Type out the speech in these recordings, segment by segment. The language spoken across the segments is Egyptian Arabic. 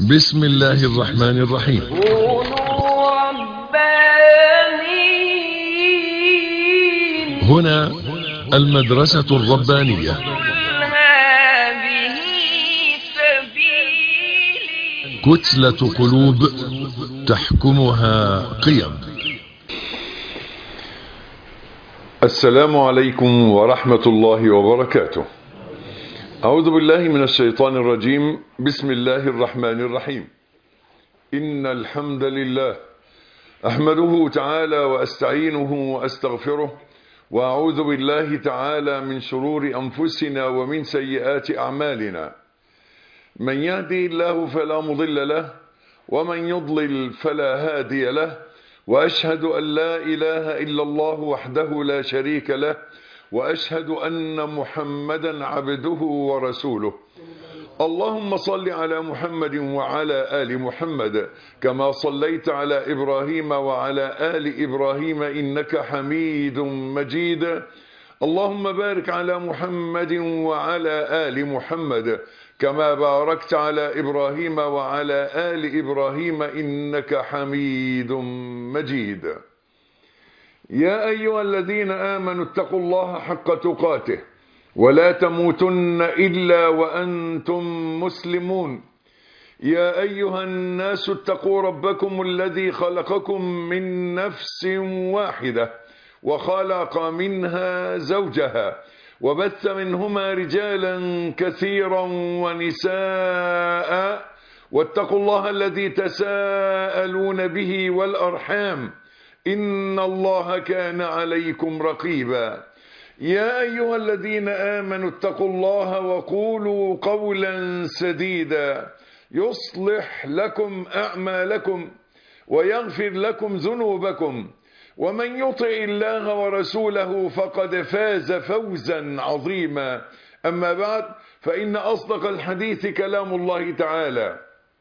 بسم الله الرحمن الرحيم كونوا ربانيين هنا المدرسة الربانية قل هذه سبيلي كتلة قلوب تحكمها قيم السلام عليكم ورحمة الله وبركاته أعوذ بالله من الشيطان الرجيم بسم الله الرحمن الرحيم إن الحمد لله أحمده تعالى وأستعينه وأستغفره وأعوذ بالله تعالى من شرور أنفسنا ومن سيئات أعمالنا من يهدي الله فلا مضل له ومن يضلل فلا هادي له وأشهد أن لا إله إلا الله وحده لا شريك له وأشهد أن محمدا عبده ورسوله اللهم صل على محمد وعلى آل محمد كما صليت على إبراهيم وعلى آل إبراهيم إنك حميد مجيد اللهم بارك على محمد وعلى آل محمد كما باركت على إبراهيم وعلى آل إبراهيم إنك حميد مجيد يا أيها الذين آمنوا اتقوا الله حق تقاته ولا تموتن إلا وأنتم مسلمون يا أيها الناس اتقوا ربكم الذي خلقكم من نفس واحدة وخلق منها زوجها وبث منهما رجالا كثيرا ونساء واتقوا الله الذي تساءلون به والأرحام إن الله كان عليكم رقيبا يا أيها الذين آمنوا اتقوا الله وقولوا قولا سديدا يصلح لكم أعمالكم ويغفر لكم ذنوبكم ومن يطع الله ورسوله فقد فاز فوزا عظيما أما بعد فإن أصدق الحديث كلام الله تعالى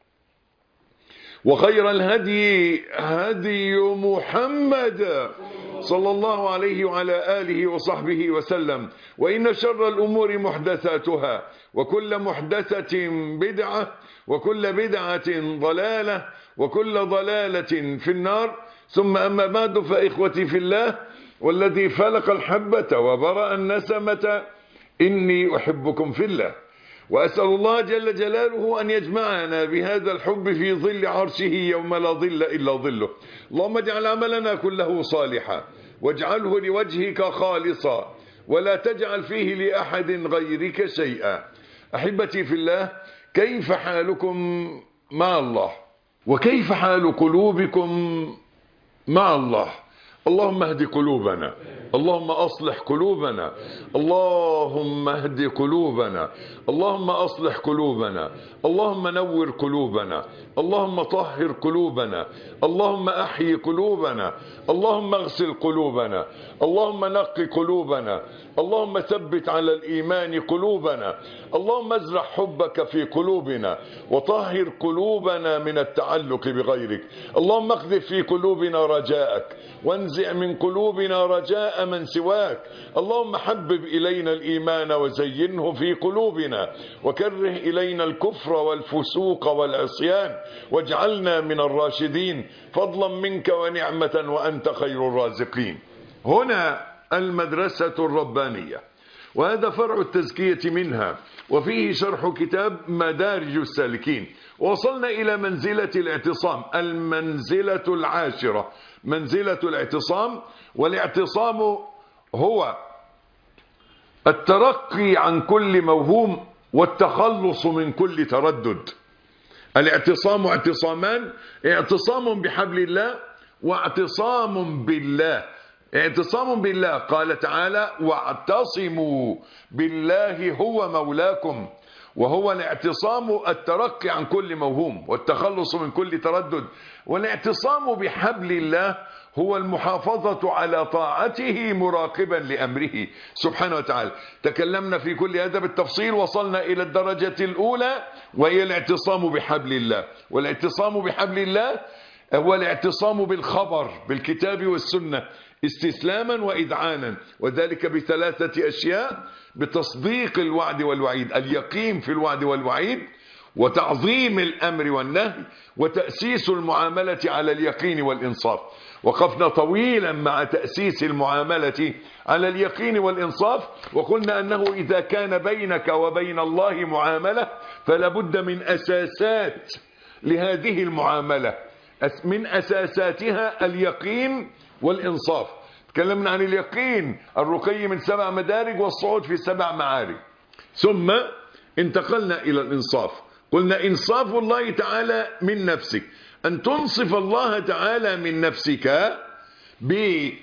وخير الهدي هدي محمد صلى الله عليه وعلى آله وصحبه وسلم وإن شر الأمور محدثاتها وكل محدثة بدعة وكل بدعة ضلالة وكل ضلالة في النار ثم أما بعد فإخوتي في الله والذي فلق الحبة وبرأ النسمة إني أحبكم في الله وأسأل الله جل جلاله أن يجمعنا بهذا الحب في ظل عرشه يوم لا ظل إلا ظله اللهم اجعل عملنا كله صالحا واجعله لوجهك خالصا ولا تجعل فيه لأحد غيرك شيئا أحبتي في الله كيف حالكم مع الله وكيف حال قلوبكم مع الله اللهم اهد قلوبنا اللهم اصلح قلوبنا اللهم اهد قلوبنا اللهم اصلح قلوبنا اللهم نور قلوبنا اللهم طهر قلوبنا اللهم احيي قلوبنا اللهم اغسل قلوبنا اللهم نق قلوبنا اللهم ثبت على الايمان قلوبنا اللهم ازرع حبك في قلوبنا وطهر قلوبنا من التعلق بغيرك اللهم اقذف في قلوبنا رجاءك وانزع من قلوبنا رجاء من سواك اللهم حبب إلينا الإيمان وزينه في قلوبنا وكره إلينا الكفر والفسوق والعصيان واجعلنا من الراشدين فضلا منك ونعمة وأنت خير الرازقين هنا المدرسة الربانية وهذا فرع التزكية منها وفيه شرح كتاب مدارج السالكين وصلنا إلى منزلة الاعتصام المنزلة العاشرة منزلة الاعتصام والاعتصام هو الترقي عن كل موهوم والتخلص من كل تردد الاعتصام اعتصامان اعتصام بحبل الله واعتصام بالله اعتصام بالله قال تعالى واعتصموا بالله هو مولاكم وهو الاعتصام الترقي عن كل موهوم والتخلص من كل تردد والاعتصام بحبل الله هو المحافظة على طاعته مراقبا لأمره سبحانه وتعالى تكلمنا في كل هذا بالتفصيل وصلنا إلى الدرجة الأولى وهي الاعتصام بحبل الله والاعتصام بحبل الله هو الاعتصام بالخبر بالكتاب والسنة استسلاما وإذعانا وذلك بثلاثة أشياء بتصديق الوعد والوعيد اليقين في الوعد والوعيد وتعظيم الأمر والنهي وتأسيس المعاملة على اليقين والإنصاف وقفنا طويلا مع تأسيس المعاملة على اليقين والإنصاف وقلنا أنه إذا كان بينك وبين الله معاملة فلا بد من أساسات لهذه المعاملة أس- من أساساتها اليقين والإنصاف تكلمنا عن اليقين الرقي من سبع مدارج والصعود في سبع معارج ثم انتقلنا إلى الإنصاف قلنا إنصاف الله تعالى من نفسك أن تنصف الله تعالى من نفسك بأن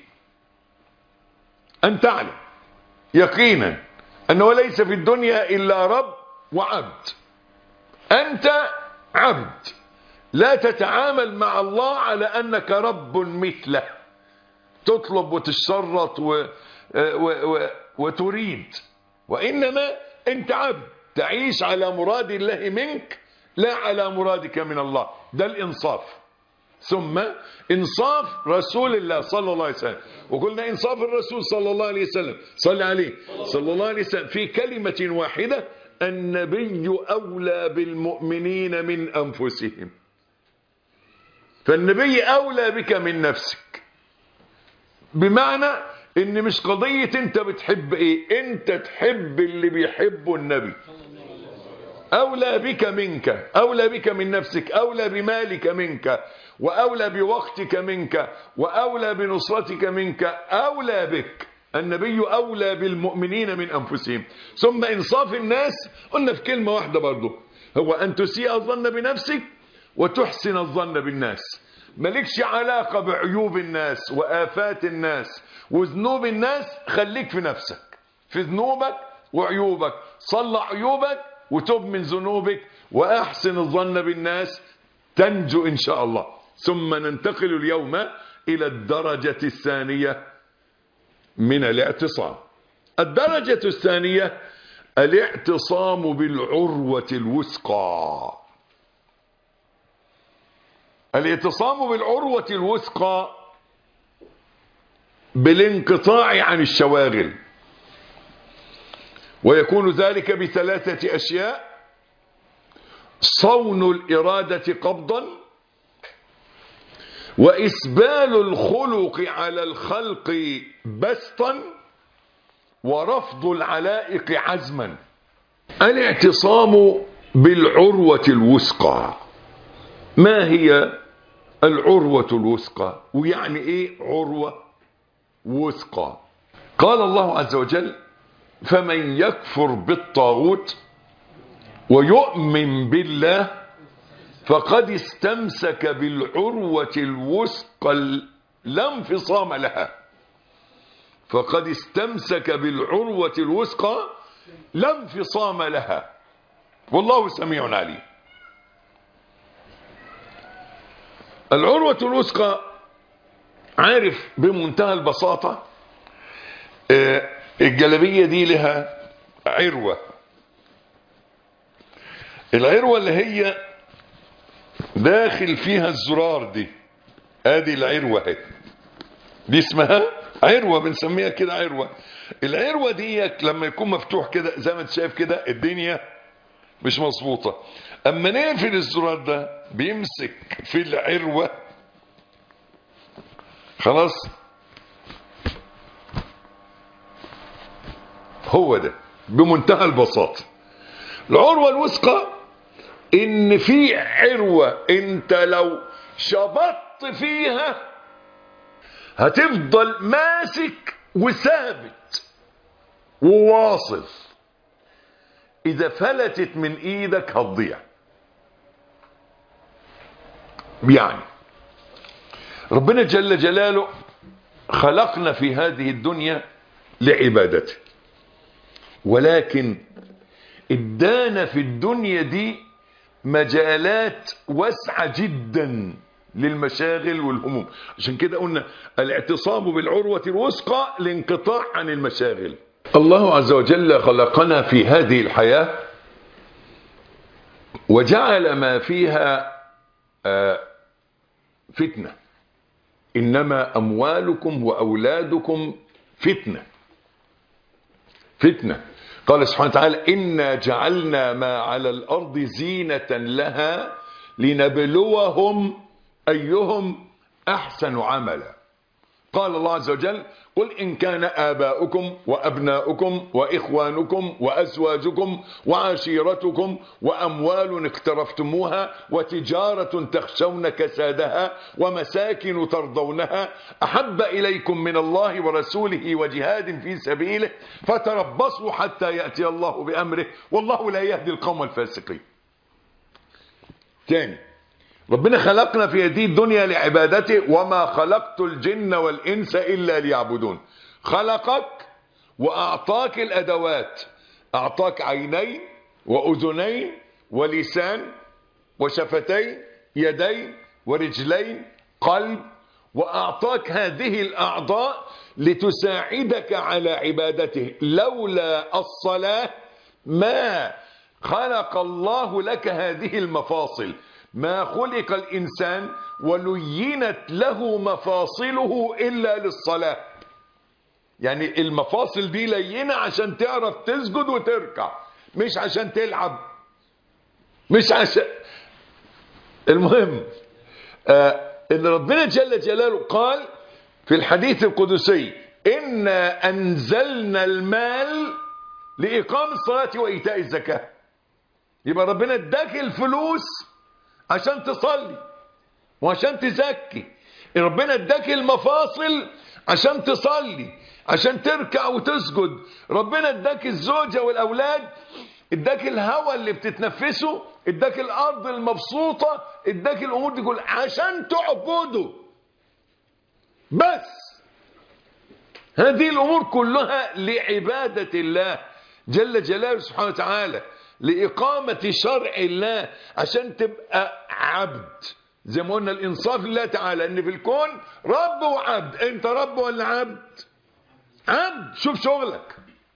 تعلم يقينا أنه ليس في الدنيا إلا رب وعبد أنت عبد لا تتعامل مع الله على أنك رب مثله تطلب وتشرط و... و... و... وتريد وإنما أنت عبد تعيش على مراد الله منك لا على مرادك من الله ده الإنصاف ثم إنصاف رسول الله صلى الله عليه وسلم وقلنا إنصاف الرسول صلى الله عليه وسلم صلى عليه صلى الله عليه وسلم في كلمة واحدة النبي أولى بالمؤمنين من أنفسهم فالنبي أولى بك من نفسك بمعنى ان مش قضية انت بتحب ايه انت تحب اللي بيحبه النبي اولى بك منك اولى بك من نفسك اولى بمالك منك واولى بوقتك منك واولى بنصرتك منك اولى بك النبي اولى بالمؤمنين من انفسهم ثم انصاف الناس قلنا في كلمة واحدة برضو هو ان تسيء الظن بنفسك وتحسن الظن بالناس مالكش علاقة بعيوب الناس وآفات الناس وذنوب الناس خليك في نفسك في ذنوبك وعيوبك صلح عيوبك وتب من ذنوبك وأحسن الظن بالناس تنجو إن شاء الله ثم ننتقل اليوم إلى الدرجة الثانية من الاعتصام الدرجة الثانية الاعتصام بالعروة الوثقى الاعتصام بالعروة الوثقى بالانقطاع عن الشواغل ويكون ذلك بثلاثة أشياء صون الإرادة قبضا وإسبال الخلق على الخلق بسطا ورفض العلائق عزما الاعتصام بالعروة الوثقى ما هي العروة الوثقى ويعني ايه عروة وثقى قال الله عز وجل فمن يكفر بالطاغوت ويؤمن بالله فقد استمسك بالعروة الوثقى لا انفصام لها فقد استمسك بالعروة الوثقى لا انفصام لها والله سميع عليم العروة الوثقى عارف بمنتهى البساطة آه، الجلبية دي لها عروة العروة اللي هي داخل فيها الزرار دي ادي العروة اهي دي اسمها عروة بنسميها كده عروة العروة دي لما يكون مفتوح كده زي ما انت شايف كده الدنيا مش مظبوطة اما نقفل الزرار ده بيمسك في العروة خلاص هو ده بمنتهى البساطة العروة الوثقى ان في عروة انت لو شبطت فيها هتفضل ماسك وثابت وواصل اذا فلتت من ايدك هتضيع يعني ربنا جل جلاله خلقنا في هذه الدنيا لعبادته ولكن ادانا في الدنيا دي مجالات واسعة جدا للمشاغل والهموم عشان كده قلنا الاعتصام بالعروة الوثقى لانقطاع عن المشاغل الله عز وجل خلقنا في هذه الحياة وجعل ما فيها آه، فتنة إنما أموالكم وأولادكم فتنة فتنة قال سبحانه وتعالى إنا جعلنا ما على الأرض زينة لها لنبلوهم أيهم أحسن عملا قال الله عز وجل قل إن كان آباؤكم وأبناؤكم وإخوانكم وأزواجكم وعشيرتكم وأموال اقترفتموها وتجارة تخشون كسادها ومساكن ترضونها أحب إليكم من الله ورسوله وجهاد في سبيله فتربصوا حتى يأتي الله بأمره والله لا يهدي القوم الفاسقين تاني ربنا خلقنا في هذه الدنيا لعبادته وما خلقت الجن والإنس إلا ليعبدون خلقك وأعطاك الأدوات أعطاك عينين وأذنين ولسان وشفتين يدين ورجلين قلب وأعطاك هذه الأعضاء لتساعدك على عبادته لولا الصلاة ما خلق الله لك هذه المفاصل ما خلق الإنسان ولينت له مفاصله إلا للصلاة يعني المفاصل دي لينة عشان تعرف تسجد وتركع مش عشان تلعب مش عشان المهم آه ان ربنا جل جلاله قال في الحديث القدسي إنا أنزلنا المال لإقام الصلاة وإيتاء الزكاة يبقى ربنا اداك الفلوس عشان تصلي وعشان تزكي ربنا اداك المفاصل عشان تصلي عشان تركع وتسجد ربنا اداك الزوجة والأولاد اداك الهواء اللي بتتنفسه اداك الأرض المبسوطة اداك الأمور دي كلها عشان تعبده بس هذه الأمور كلها لعبادة الله جل جلاله سبحانه وتعالى لإقامة شرع الله عشان تبقى عبد زي ما قلنا الإنصاف لله تعالى إن في الكون رب وعبد أنت رب ولا عبد عبد شوف شغلك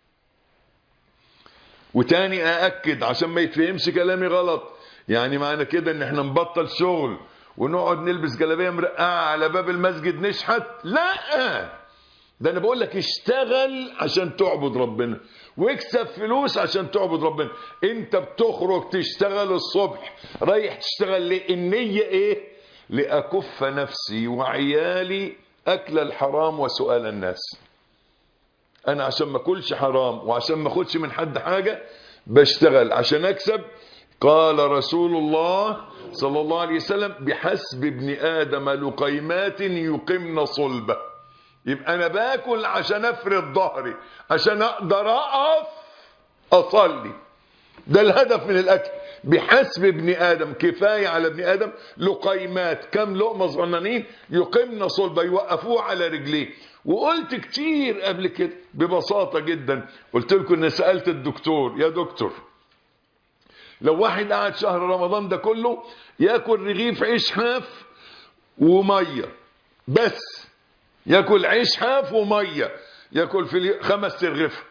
وتاني أأكد عشان ما يتفهمش كلامي غلط يعني معنى كده إن احنا نبطل شغل ونقعد نلبس جلابيه مرقعه على باب المسجد نشحت لا ده انا بقول لك اشتغل عشان تعبد ربنا واكسب فلوس عشان تعبد ربنا انت بتخرج تشتغل الصبح رايح تشتغل ليه النية ايه لأكف نفسي وعيالي أكل الحرام وسؤال الناس أنا عشان ما أكلش حرام وعشان ما أخدش من حد حاجة بشتغل عشان أكسب قال رسول الله صلى الله عليه وسلم بحسب ابن آدم لقيمات يقمن صلبه يبقى انا باكل عشان افرد ظهري عشان اقدر اقف اصلي ده الهدف من الاكل بحسب ابن ادم كفايه على ابن ادم لقيمات كم لقمه صغننين يقمن صلبه يوقفوه على رجليه وقلت كتير قبل كده ببساطه جدا قلت لكم ان سالت الدكتور يا دكتور لو واحد قعد شهر رمضان ده كله ياكل رغيف عيش حاف وميه بس ياكل عيش حاف وميه ياكل في خمس ترغيف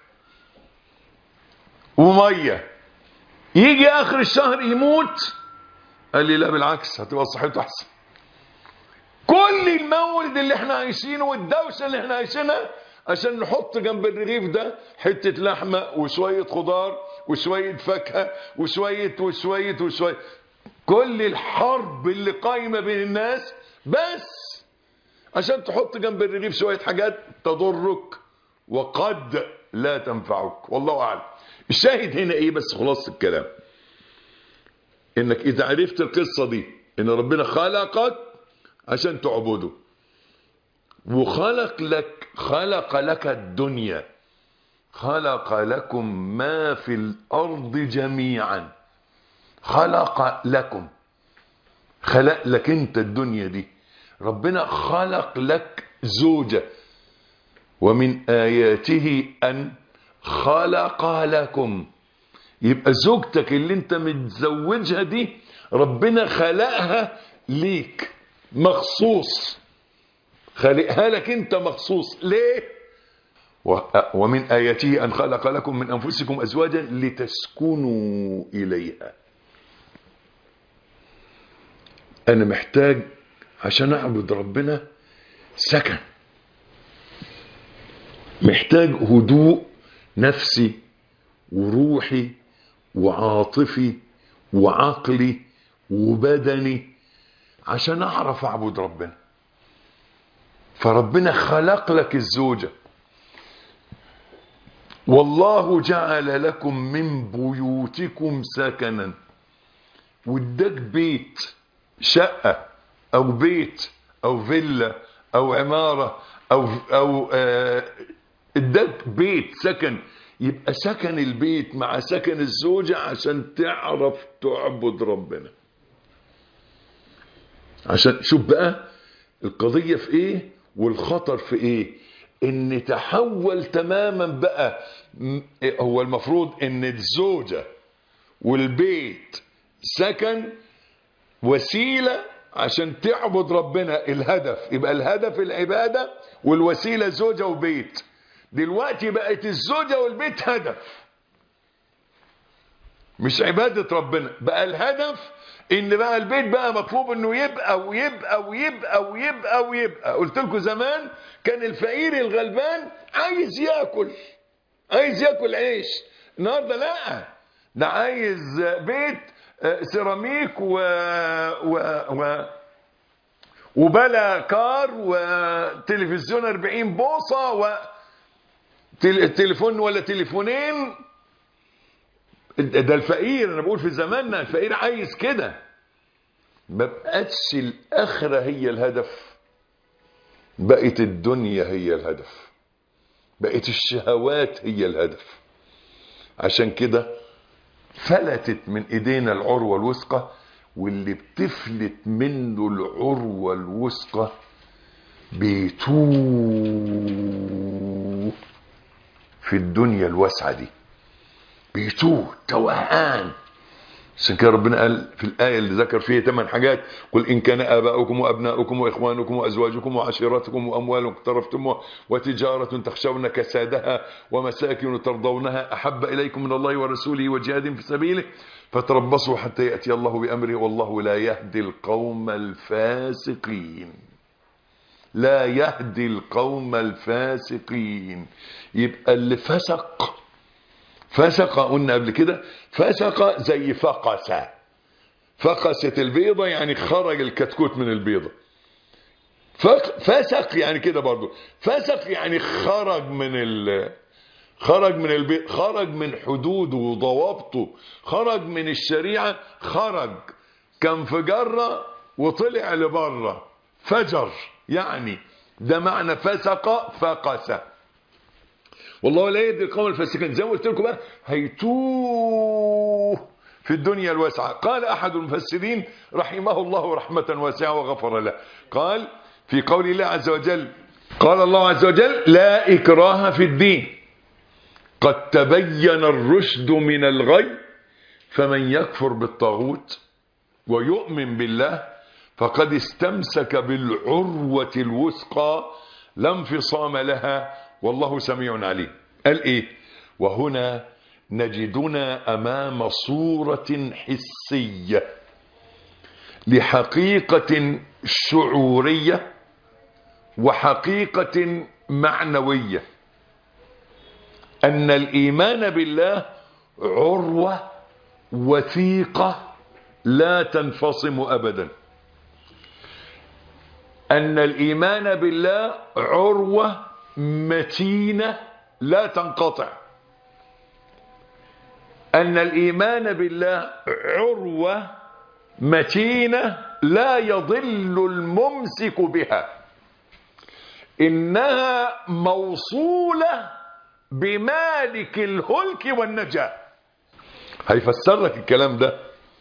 وميه يجي اخر الشهر يموت قال لي لا بالعكس هتبقى صحته احسن كل المولد اللي احنا عايشينه والدوشه اللي احنا عايشينها عشان نحط جنب الرغيف ده حته لحمه وشويه خضار وشويه فاكهه وشويه وشويه وشويه كل الحرب اللي قايمه بين الناس بس عشان تحط جنب الرغيف شوية حاجات تضرك وقد لا تنفعك والله أعلم الشاهد هنا إيه بس خلاص الكلام إنك إذا عرفت القصة دي إن ربنا خلقك عشان تعبده وخلق لك خلق لك الدنيا خلق لكم ما في الأرض جميعا خلق لكم خلق لك انت الدنيا دي ربنا خلق لك زوجة ومن آياته أن خلق لكم يبقى زوجتك اللي انت متزوجها دي ربنا خلقها ليك مخصوص خلقها لك انت مخصوص ليه ومن آياته أن خلق لكم من أنفسكم أزواجا لتسكنوا إليها أنا محتاج عشان اعبد ربنا سكن محتاج هدوء نفسي وروحي وعاطفي وعقلي وبدني عشان اعرف اعبد ربنا فربنا خلق لك الزوجة والله جعل لكم من بيوتكم سكنا واداك بيت شقة او بيت او فيلا او عمارة او او آه، اداك بيت سكن يبقى سكن البيت مع سكن الزوجة عشان تعرف تعبد ربنا عشان شوف بقى القضية في ايه والخطر في ايه ان تحول تماما بقى م- هو المفروض ان الزوجة والبيت سكن وسيلة عشان تعبد ربنا الهدف يبقى الهدف العبادة والوسيلة زوجة وبيت دلوقتي بقت الزوجة والبيت هدف مش عبادة ربنا بقى الهدف ان بقى البيت بقى مطلوب انه يبقى ويبقى ويبقى ويبقى ويبقى قلت لكم زمان كان الفقير الغلبان عايز ياكل عايز ياكل عيش النهارده لا ده عايز بيت آه، سيراميك و, و... و... وبلا كار وتلفزيون 40 بوصه و تل- تليفون ولا تليفونين ده الفقير انا بقول في زماننا الفقير عايز كده ما بقتش الاخره هي الهدف بقت الدنيا هي الهدف بقت الشهوات هي الهدف عشان كده فلتت من ايدينا العروه الوثقى واللي بتفلت منه العروه الوثقى بيتوه في الدنيا الواسعه دي بيتوه توهان عشان كده ربنا قال في الآية اللي ذكر فيها ثمان حاجات قل إن كان آباؤكم وأبناؤكم وإخوانكم وأزواجكم وعشيرتكم وأموال اقترفتموها وتجارة تخشون كسادها ومساكن ترضونها أحب إليكم من الله ورسوله وجهاد في سبيله فتربصوا حتى يأتي الله بأمره والله لا يهدي القوم الفاسقين لا يهدي القوم الفاسقين يبقى اللي فسق فسق قلنا قبل كده فسق زي فقس فقست البيضة يعني خرج الكتكوت من البيضة فق- فسق يعني كده برضو فسق يعني خرج من ال خرج من البيت خرج من حدوده وضوابطه خرج من الشريعة خرج كان في جرة وطلع لبره فجر يعني ده معنى فسق فقس والله لا يهدي القوم الفاسقين زي ما قلت لكم بقى هيتوه في الدنيا الواسعة قال أحد المفسرين رحمه الله رحمة واسعة وغفر له قال في قول الله عز وجل قال الله عز وجل لا إكراه في الدين قد تبين الرشد من الغي فمن يكفر بالطاغوت ويؤمن بالله فقد استمسك بالعروة الوثقى لا انفصام لها والله سميع عليم قال ايه وهنا نجدنا امام صورة حسية لحقيقة شعورية وحقيقة معنوية ان الايمان بالله عروة وثيقة لا تنفصم ابدا أن الإيمان بالله عروة متينة لا تنقطع أن الإيمان بالله عروة متينة لا يضل الممسك بها إنها موصولة بمالك الهلك والنجاة هيفسر لك الكلام ده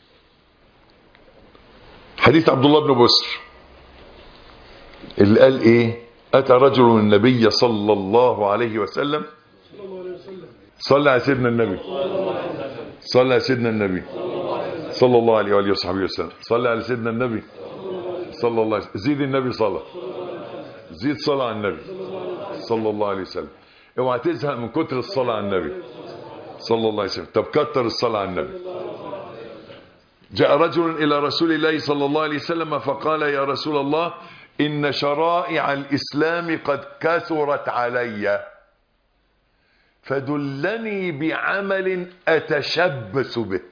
حديث عبد الله بن بسر اللي قال ايه اتى رجل النبي صلى الله عليه وسلم صلى على سيدنا النبي صلى على سيدنا النبي صلى الله عليه واله وصحبه وسلم صلى على سيدنا النبي صلى الله عليه وسلم زيد النبي صلى زيد صلى على النبي صلى الله عليه وسلم اوعى تزهق من كتر الصلاه على النبي صلى الله عليه وسلم طب كتر الصلاه على النبي جاء رجل إلى رسول الله صلى الله عليه وسلم فقال يا رسول الله إن شرائع الإسلام قد كثرت علي فدلني بعمل أتشبث به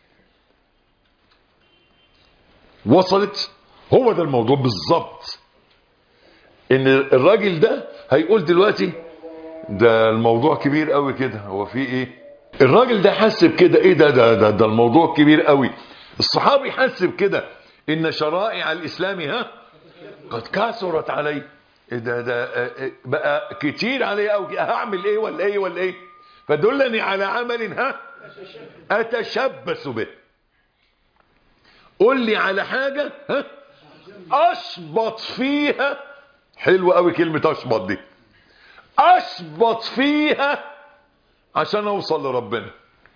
وصلت هو ده الموضوع بالظبط ان الراجل ده هيقول دلوقتي ده الموضوع كبير قوي كده هو في ايه الراجل ده حس بكده ايه ده ده ده, ده الموضوع كبير قوي الصحابي حس بكده ان شرائع الاسلام ها قد كثرت علي إيه ده ده آه، آه، بقى كتير علي قوي هعمل ايه ولا ايه ولا ايه فدلني على عمل ها اتشبث به قول لي على حاجه ها اشبط فيها حلوه قوي كلمه اشبط دي اشبط فيها عشان اوصل لربنا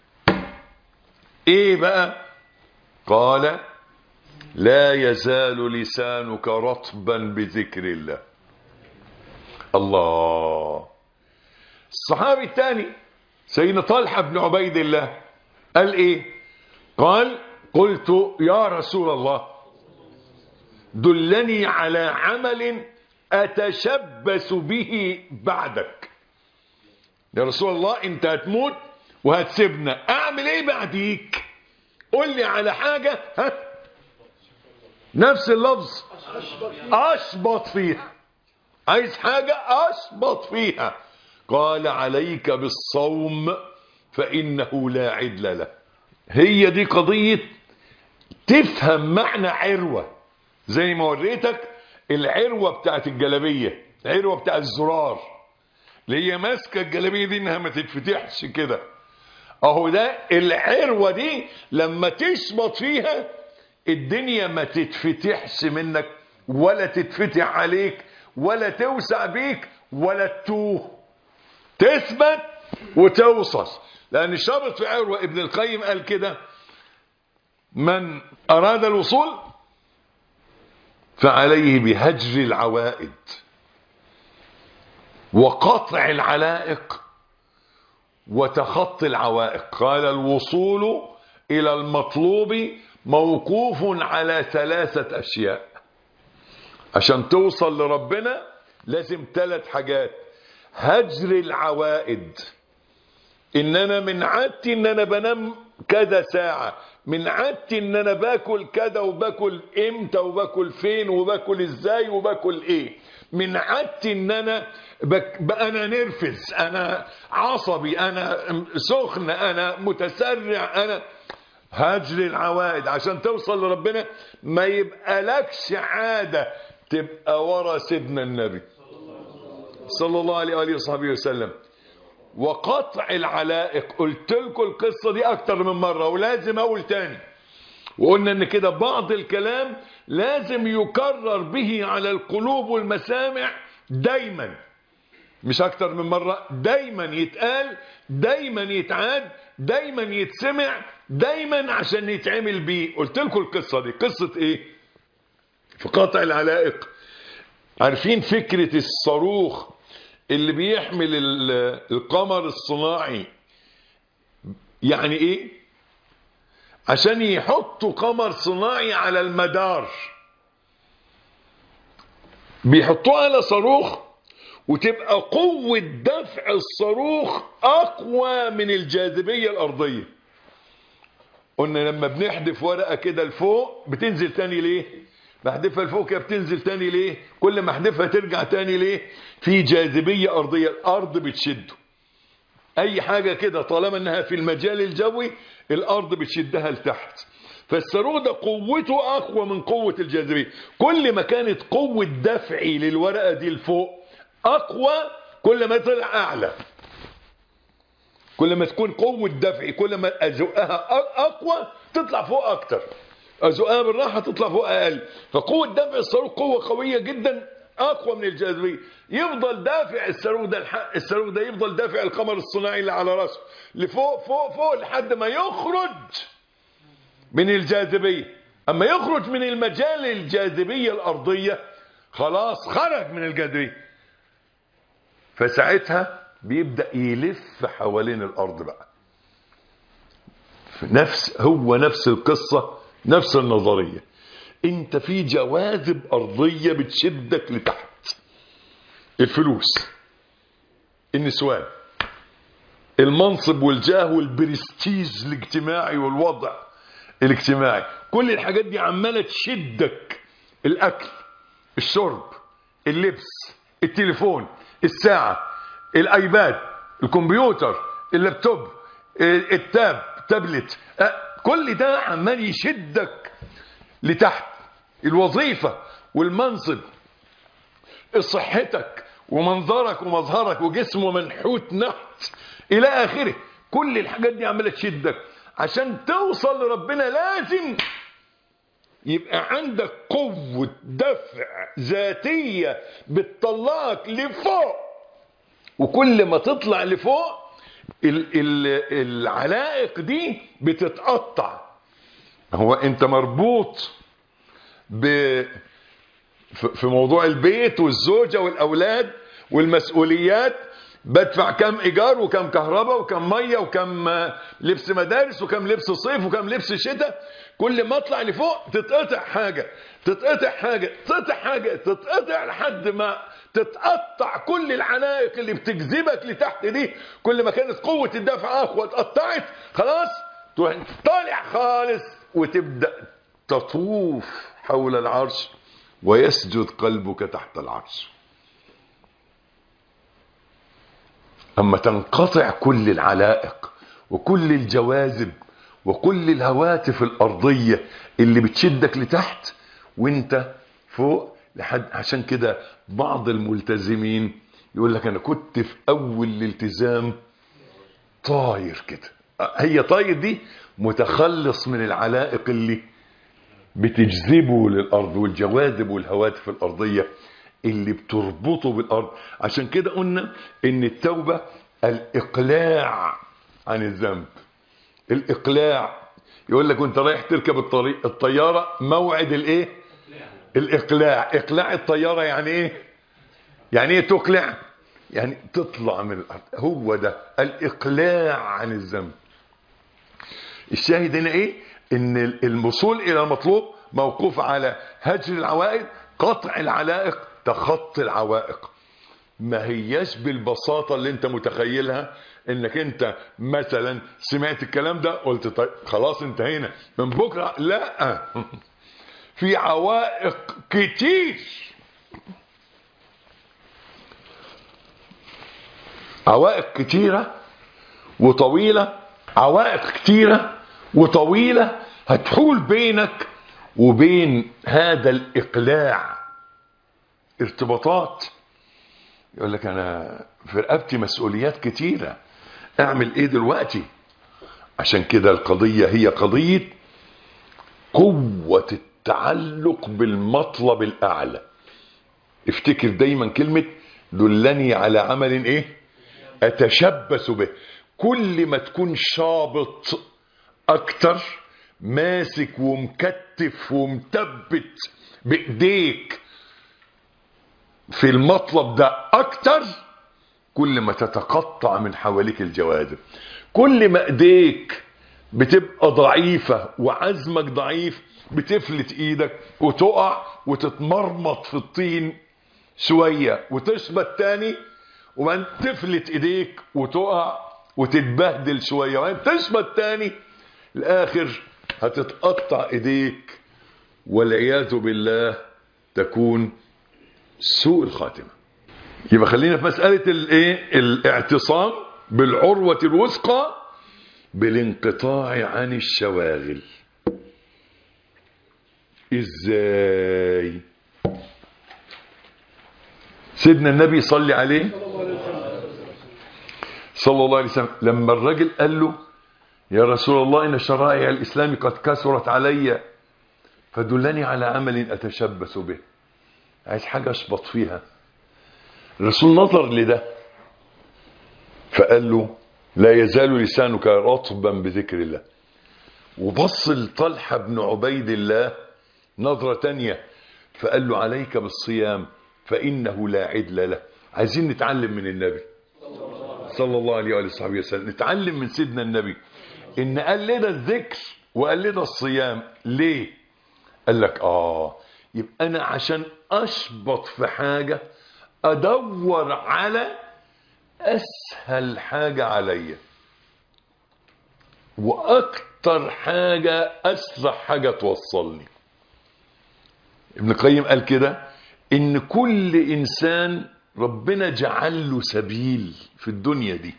ايه بقى قال لا يزال لسانك رطبا بذكر الله الله الصحابي الثاني سيدنا طلحه بن عبيد الله قال ايه قال قلت يا رسول الله دلني على عمل اتشبث به بعدك يا رسول الله انت هتموت وهتسيبنا اعمل ايه بعديك قول لي على حاجة ها نفس اللفظ اشبط فيها عايز حاجة اشبط فيها قال عليك بالصوم فانه لا عدل له هي دي قضية تفهم معنى عروة زي ما وريتك العروة بتاعت الجلبية العروة بتاعت الزرار اللي هي ماسكه الجلابيه دي انها ما تتفتحش كده اهو ده العروه دي لما تشبط فيها الدنيا ما تتفتحش منك ولا تتفتح عليك ولا توسع بيك ولا تتوه تثبت وتوصل لان الشابط في عروه ابن القيم قال كده من اراد الوصول فعليه بهجر العوائد وقطع العلائق وتخطي العوائق قال الوصول إلى المطلوب موقوف على ثلاثة أشياء عشان توصل لربنا لازم ثلاث حاجات هجر العوائد ان انا من عادتي ان انا بنام كذا ساعة من عادتي ان انا باكل كذا وباكل امتى وباكل فين وباكل ازاي وباكل ايه من عادتي ان انا بك انا نرفز انا عصبي انا سخن انا متسرع انا هجر العوائد عشان توصل لربنا ما يبقى لكش عادة تبقى ورا سيدنا النبي صلى الله عليه وآله وصحبه وسلم وقطع العلائق قلت لكم القصة دي أكتر من مرة ولازم أقول تاني وقلنا ان كده بعض الكلام لازم يكرر به على القلوب والمسامع دايما مش اكتر من مرة دايما يتقال دايما يتعاد دايما يتسمع دايما عشان يتعمل بيه قلت لكم القصة دي قصة ايه في قطع العلائق عارفين فكرة الصاروخ اللي بيحمل ال- القمر الصناعي يعني ايه عشان يحطوا قمر صناعي على المدار بيحطوه على صاروخ وتبقى قوة دفع الصاروخ أقوى من الجاذبية الأرضية قلنا لما بنحدف ورقة كده لفوق بتنزل تاني ليه بحدفها لفوق كده بتنزل تاني ليه كل ما احدفها ترجع تاني ليه في جاذبية أرضية الأرض بتشده اي حاجة كده طالما انها في المجال الجوي الارض بتشدها لتحت فالصاروخ ده قوته اقوى من قوة الجاذبية كل ما كانت قوة دفعي للورقة دي لفوق اقوى كل ما طلع اعلى كل ما تكون قوة دفعي كل ما ازقها أ- اقوى تطلع فوق اكتر ازقها بالراحة تطلع فوق اقل فقوة دفع الصاروخ قوة قوية جدا اقوى من الجاذبيه يفضل دافع الصاروخ ده الح- الصاروخ ده يفضل دافع القمر الصناعي اللي على راسه لفوق فوق فوق لحد ما يخرج من الجاذبيه اما يخرج من المجال الجاذبيه الارضيه خلاص خرج من الجاذبيه فساعتها بيبدا يلف حوالين الارض بقى نفس هو نفس القصه نفس النظريه انت في جواذب ارضيه بتشدك لتحت الفلوس النسوان المنصب والجاه والبرستيج الاجتماعي والوضع الاجتماعي كل الحاجات دي عمالة تشدك الأكل الشرب اللبس التليفون الساعة الآيباد الكمبيوتر اللابتوب التاب تابلت أه، كل ده عمال يشدك لتحت الوظيفة والمنصب صحتك ومنظرك ومظهرك وجسم ومنحوت نحت إلى آخره كل الحاجات دي عمالة تشدك عشان توصل لربنا لازم يبقى عندك قوة دفع ذاتية بتطلعك لفوق وكل ما تطلع لفوق ال ال العلائق دي بتتقطع هو انت مربوط ب ف- في موضوع البيت والزوجة والأولاد والمسؤوليات بدفع كم إيجار وكم كهرباء وكم مية وكم آه، لبس مدارس وكم لبس صيف وكم لبس شتاء كل ما اطلع لفوق تتقطع حاجة تتقطع حاجة تتقطع حاجة تتقطع لحد ما تتقطع كل العلائق اللي بتجذبك لتحت دي كل ما كانت قوة الدفع أقوى اتقطعت خلاص تروح طالع خالص وتبدأ تطوف حول العرش ويسجد قلبك تحت العرش أما تنقطع كل العلائق وكل الجواذب وكل الهواتف الأرضية اللي بتشدك لتحت وانت فوق لحد عشان كده بعض الملتزمين يقول لك أنا كنت في أول الالتزام طاير كده هي طاير دي متخلص من العلائق اللي بتجذبه للأرض والجواذب والهواتف الأرضية اللي بتربطه بالأرض عشان كده قلنا إن التوبة الإقلاع عن الذنب الإقلاع يقول لك وانت رايح تركب الطريق الطيارة موعد الايه الإقلاع إقلاع الطيارة يعني ايه يعني ايه تقلع يعني تطلع من الأرض هو ده الإقلاع عن الذنب الشاهد هنا ايه ان الوصول الى المطلوب موقوف على هجر العوائد قطع العلائق تخطي العوائق ما هياش بالبساطة اللي انت متخيلها انك انت مثلا سمعت الكلام ده قلت طيب خلاص انتهينا من بكرة لا في عوائق كتير عوائق كتيرة وطويلة عوائق كتيرة وطويلة هتحول بينك وبين هذا الإقلاع ارتباطات يقول لك أنا في رقبتي مسؤوليات كتيرة أعمل إيه دلوقتي عشان كده القضية هي قضية قوة التعلق بالمطلب الأعلى افتكر دايما كلمة دلني على عمل ايه اتشبث به كل ما تكون شابط اكتر ماسك ومكتف ومثبت بايديك في المطلب ده اكتر كل ما تتقطع من حواليك الجوادب كل ما ايديك بتبقى ضعيفة وعزمك ضعيف بتفلت ايدك وتقع وتتمرمط في الطين شوية وتشبت تاني وبعدين تفلت ايديك وتقع وتتبهدل شوية وبعدين تشبت تاني الاخر هتتقطع ايديك والعياذ بالله تكون سوء الخاتمة يبقى خلينا في مسألة الايه الاعتصام بالعروة الوثقى بالانقطاع عن الشواغل ازاي سيدنا النبي صلي عليه صلى الله عليه وسلم لما الرجل قال له يا رسول الله ان شرائع الاسلام قد كثرت علي فدلني على عمل اتشبث به عايز حاجه اشبط فيها الرسول نظر لده فقال له لا يزال لسانك رطبا بذكر الله وبص لطلحة بن عبيد الله نظرة تانية فقال له عليك بالصيام فإنه لا عدل له عايزين نتعلم من النبي صلى الله عليه وآله وصحبه وسلم نتعلم من سيدنا النبي إن قال لنا الذكر وقال لنا الصيام ليه قال لك آه يبقى أنا عشان أشبط في حاجة أدور على اسهل حاجة عليا واكتر حاجة اسرع حاجة توصلني ابن القيم قال كده ان كل انسان ربنا جعل له سبيل في الدنيا دي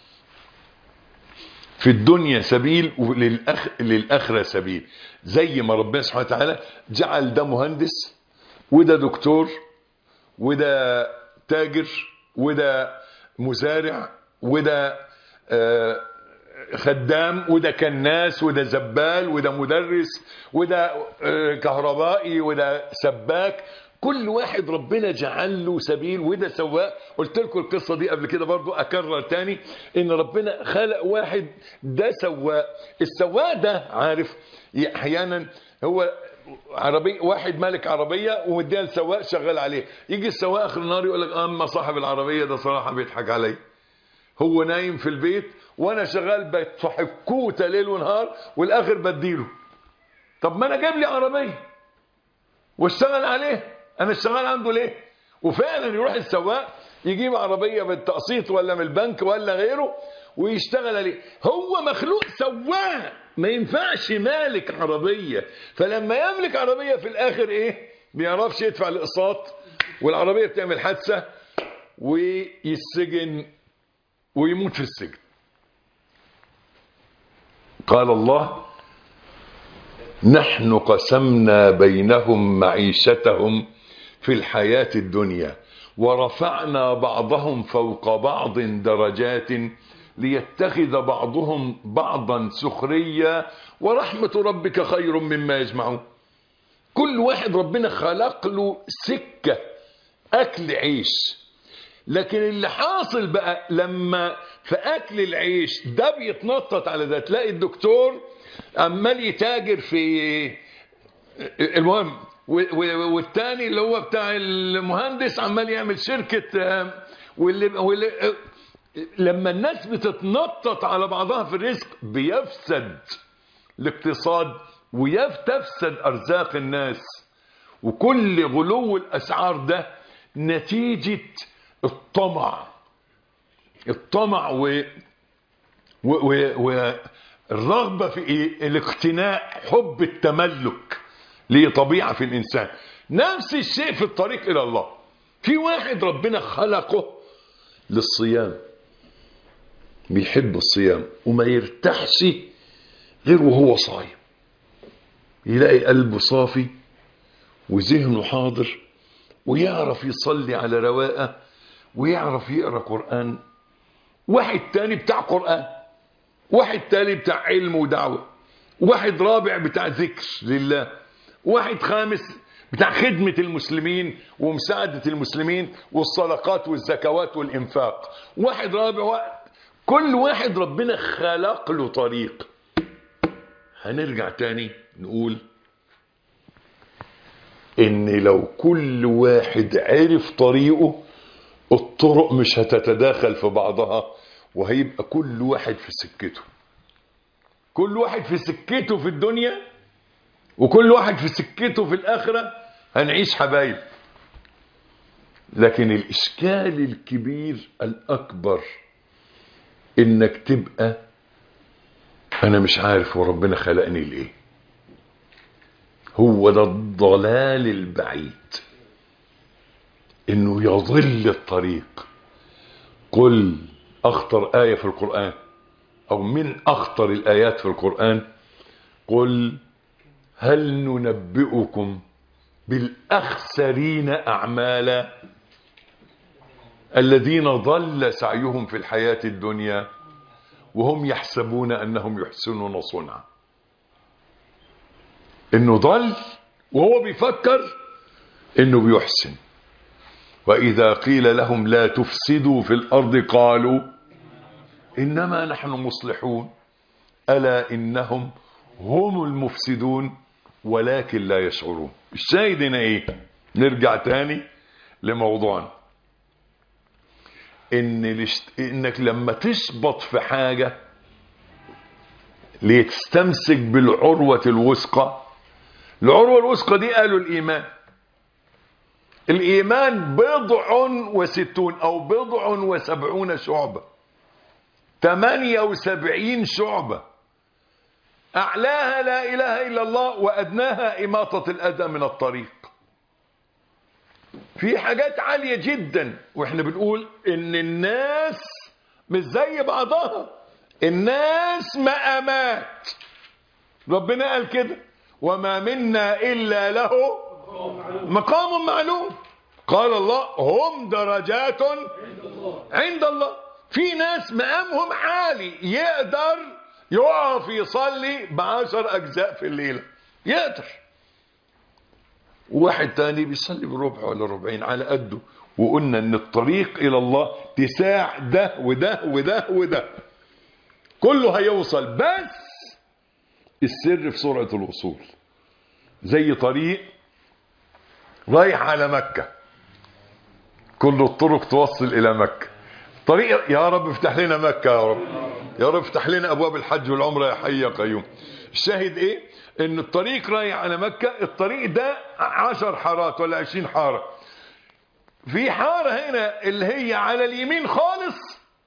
في الدنيا سبيل وللأخ... للآخرة سبيل زي ما ربنا سبحانه وتعالى جعل ده مهندس وده دكتور وده تاجر وده مزارع وده آه خدام وده كناس وده زبال وده مدرس وده آه كهربائي وده سباك كل واحد ربنا جعل له سبيل وده سواق قلت لكم القصة دي قبل كده برضو أكرر تاني إن ربنا خلق واحد ده سواق السواق ده عارف أحيانا هو عربي واحد مالك عربية ومديها لسواق شغال عليه يجي السواق آخر النهار يقول لك أما صاحب العربية ده صراحة بيضحك علي هو نايم في البيت وأنا شغال بصحب كوتة ليل ونهار والآخر بديله طب ما أنا جايب لي عربية واشتغل عليه انا اشتغل عنده ليه وفعلا يروح السواق يجيب عربيه بالتقسيط ولا من البنك ولا غيره ويشتغل عليه هو مخلوق سواق ما ينفعش مالك عربيه فلما يملك عربيه في الاخر ايه بيعرفش يدفع الاقساط والعربيه بتعمل حادثه ويسجن ويموت في السجن قال الله نحن قسمنا بينهم معيشتهم في الحياة الدنيا ورفعنا بعضهم فوق بعض درجات ليتخذ بعضهم بعضا سخريا ورحمة ربك خير مما يجمعون كل واحد ربنا خلق له سكة أكل عيش لكن اللي حاصل بقى لما في أكل العيش ده بيتنطط على ده تلاقي الدكتور عمال يتاجر في المهم والتاني اللي هو بتاع المهندس عمال يعمل شركة واللي, واللي لما الناس بتتنطط على بعضها في الرزق بيفسد الاقتصاد ويفتفسد أرزاق الناس وكل غلو الأسعار ده نتيجة الطمع الطمع و, و... و... و... الرغبة في إيه؟ الاقتناء حب التملك ليه طبيعة في الإنسان نفس الشيء في الطريق إلى الله في واحد ربنا خلقه للصيام بيحب الصيام وما يرتاحش غير وهو صايم يلاقي قلبه صافي وذهنه حاضر ويعرف يصلي على رواقه ويعرف يقرأ قرآن واحد تاني بتاع قرآن واحد تاني بتاع علم ودعوة واحد رابع بتاع ذكر لله واحد خامس بتاع خدمة المسلمين ومساعدة المسلمين والصدقات والزكوات والإنفاق واحد رابع واحد كل واحد ربنا خلق له طريق هنرجع تاني نقول ان لو كل واحد عرف طريقه الطرق مش هتتداخل في بعضها وهيبقى كل واحد في سكته كل واحد في سكته في الدنيا وكل واحد في سكته في الآخرة هنعيش حبايب لكن الإشكال الكبير الأكبر إنك تبقى أنا مش عارف وربنا خلقني لإيه هو ده الضلال البعيد إنه يضل الطريق قل أخطر آية في القرآن أو من أخطر الآيات في القرآن قل هل ننبئكم بالأخسرين أعمالا الذين ضل سعيهم في الحياة الدنيا وهم يحسبون أنهم يحسنون صنعا إنه ضل وهو بيفكر إنه بيحسن وإذا قيل لهم لا تفسدوا في الأرض قالوا إنما نحن مصلحون ألا إنهم هم المفسدون ولكن لا يشعرون الشاهد هنا إيه نرجع تاني لموضوعنا إن لشت... إنك لما تشبط في حاجة لتستمسك بالعروة الوثقى العروة الوثقى دي قالوا الإيمان الإيمان بضع وستون أو بضع وسبعون شعبة ثمانية وسبعين شعبة أعلاها لا إله إلا الله وأدناها إماطة الأذى من الطريق في حاجات عالية جدا وإحنا بنقول إن الناس مش زي بعضها الناس مقامات ربنا قال كده وما منا إلا له مقام معلوم قال الله هم درجات عند الله في ناس مقامهم عالي يقدر يقف يصلي بعشر أجزاء في الليلة يقدر واحد تاني بيصلي بربع ولا ربعين على قده وقلنا ان الطريق الى الله تساع ده وده وده وده كله هيوصل بس السر في سرعة الوصول زي طريق رايح على مكة كل الطرق توصل إلى مكة طريق يا رب افتح لنا مكة يا رب يا رب افتح لنا أبواب الحج والعمرة يا حي يا قيوم الشاهد إيه إن الطريق رايح على مكة الطريق ده عشر حارات ولا عشرين حارة في حارة هنا اللي هي على اليمين خالص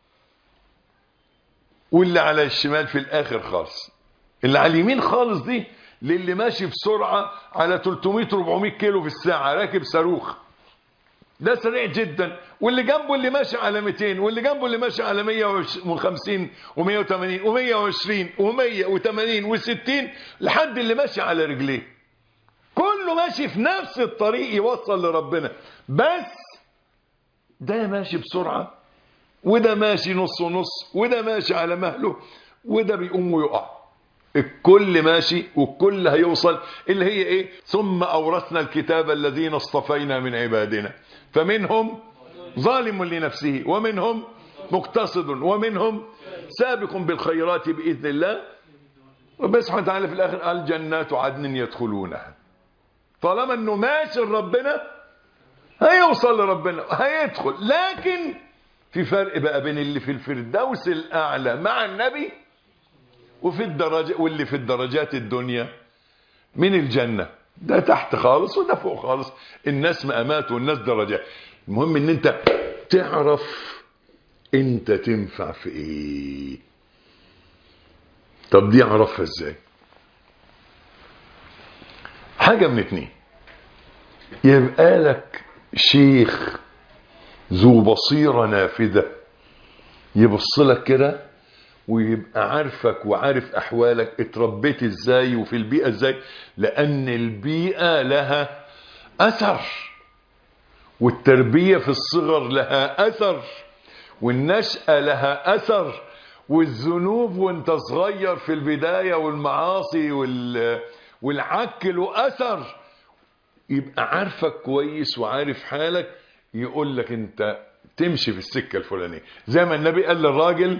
واللي على الشمال في الآخر خالص اللي على اليمين خالص دي للي ماشي بسرعة على 300 400 كيلو في الساعة راكب صاروخ ده سريع جدا واللي جنبه اللي ماشي على 200 واللي جنبه اللي ماشي على 150 و180 و120 و180 و60 لحد اللي ماشي على رجليه كله ماشي في نفس الطريق يوصل لربنا بس ده ماشي بسرعة وده ماشي نص ونص وده ماشي على مهله وده بيقوم ويقع الكل ماشي والكل هيوصل اللي هي ايه ثم اورثنا الكتاب الذين اصطفينا من عبادنا فمنهم ظالم لنفسه ومنهم مقتصد ومنهم سابق بالخيرات باذن الله ربنا سبحانه وتعالى في الاخر قال جنات عدن يدخلونها طالما انه ماشي لربنا هيوصل لربنا هيدخل لكن في فرق بقى بين اللي في الفردوس الاعلى مع النبي وفي الدرجة واللي في الدرجات الدنيا من الجنة ده تحت خالص وده فوق خالص الناس مقامات والناس درجات المهم ان انت تعرف انت تنفع في ايه طب دي اعرفها ازاي حاجة من اتنين يبقى لك شيخ ذو بصيرة نافذة يبص لك كده ويبقى عارفك وعارف احوالك اتربيت ازاي وفي البيئة ازاي لان البيئة لها اثر والتربية في الصغر لها اثر والنشأة لها اثر والذنوب وانت صغير في البداية والمعاصي وال... والعك له اثر يبقى عارفك كويس وعارف حالك يقول لك انت تمشي في السكة الفلانية زي ما النبي قال للراجل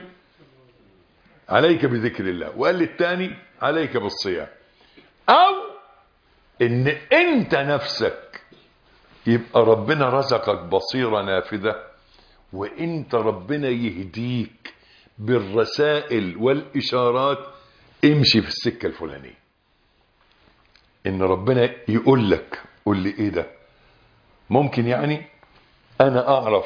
عليك بذكر الله وقال للتاني عليك بالصيام او ان انت نفسك يبقى ربنا رزقك بصيرة نافذة وانت ربنا يهديك بالرسائل والاشارات امشي في السكة الفلانية ان ربنا يقول لك قول لي ايه ده ممكن يعني انا اعرف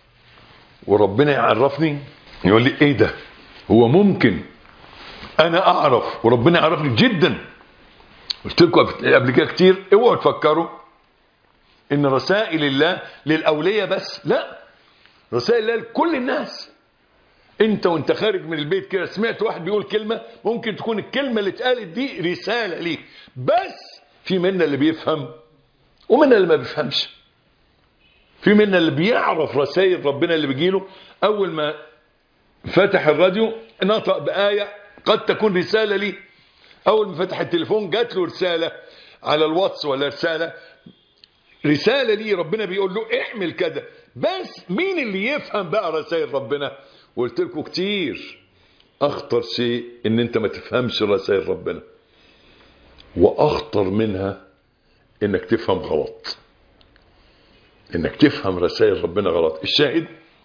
وربنا يعرفني يقول لي ايه ده هو ممكن انا اعرف وربنا يعرفني جدا قلت لكم قبل كده كتير اوعوا تفكروا ان رسائل الله للاولياء بس لا رسائل الله لكل الناس انت وانت خارج من البيت كده سمعت واحد بيقول كلمه ممكن تكون الكلمه اللي اتقالت دي رساله ليك بس في منا اللي بيفهم ومنا اللي ما بيفهمش في منا اللي بيعرف رسائل ربنا اللي بيجيله اول ما فتح الراديو نطق بآية قد تكون رسالة لي أول ما فتح التليفون جات له رسالة على الواتس ولا رسالة رسالة لي ربنا بيقول له احمل كده بس مين اللي يفهم بقى رسائل ربنا وقلت لكم كتير أخطر شيء إن أنت ما تفهمش رسائل ربنا وأخطر منها إنك تفهم غلط إنك تفهم رسائل ربنا غلط الشاهد